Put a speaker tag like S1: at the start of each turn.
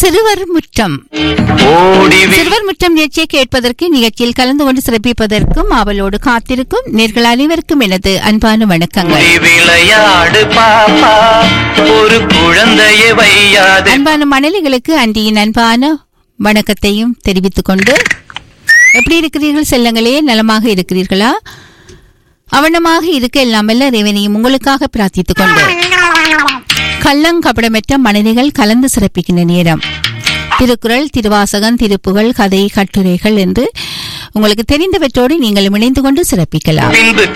S1: சிறுவர் முற்றம்
S2: ஓடி வி-
S1: சிறுவர் முற்றம் நிகழ்ச்சியை கேட்பதற்கு நிகழ்ச்சியில் கலந்து கொண்டு சிறப்பிப்பதற்கும் அவளோடு காத்திருக்கும் நேர்கள் அனைவருக்கும் எனது அன்பான வணக்கங்கள்
S2: ஓடி விளையாடு பாப்பா ஒரு குழந்தையை வையாது
S1: அன்பான மணலிகளுக்கு அன்றியின் அன்பான வணக்கத்தையும் தெரிவித்துக் கொண்டு எப்படி இருக்கிறீர்கள் செல்லங்களே நலமாக இருக்கிறீர்களா அவனமாக இருக்க எல்லாமல்ல இறைவனையும் உங்களுக்காக பிரார்த்தித்துக் கொண்டு கள்ளங்கபடமற்ற மனிதர்கள் கலந்து சிறப்பிக்கின்ற நேரம் திருக்குறள் திருவாசகம் திருப்புகள் கதை கட்டுரைகள் என்று உங்களுக்கு தெரிந்தவற்றோடு நீங்கள் இணைந்து கொண்டு சிறப்பிக்கலாம்
S2: பின்பு